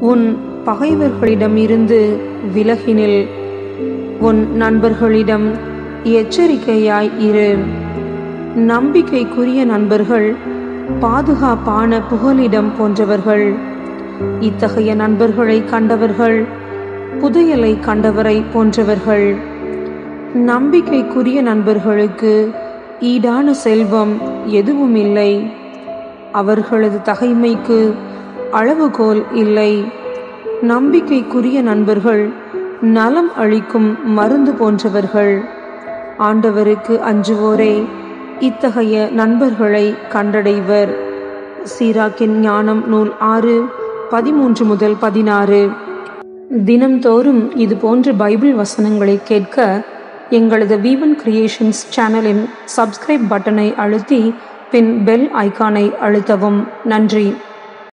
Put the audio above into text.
உன் பகைவர்களிடமிருந்து விலகினில் உன் நண்பர்களிடம் எச்சரிக்கையாய் இரு நம்பிக்கைக்குரிய நண்பர்கள் பாதுகாப்பான புகலிடம் போன்றவர்கள் இத்தகைய நண்பர்களை கண்டவர்கள் புதையலை கண்டவரை போன்றவர்கள் நம்பிக்கைக்குரிய நண்பர்களுக்கு ஈடான செல்வம் எதுவும் இல்லை அவர்களது தகைமைக்கு அளவுகோல் இல்லை நம்பிக்கைக்குரிய நண்பர்கள் நலம் அளிக்கும் மருந்து போன்றவர்கள் ஆண்டவருக்கு அஞ்சுவோரே இத்தகைய நண்பர்களை கண்டடைவர் சீராக்கின் ஞானம் நூல் ஆறு பதிமூன்று முதல் பதினாறு தினம்தோறும் இது போன்ற பைபிள் வசனங்களை கேட்க எங்களது வீவன் கிரியேஷன்ஸ் சேனலின் சப்ஸ்கிரைப் பட்டனை அழுத்தி பின் பெல் ஐகானை அழுத்தவும் நன்றி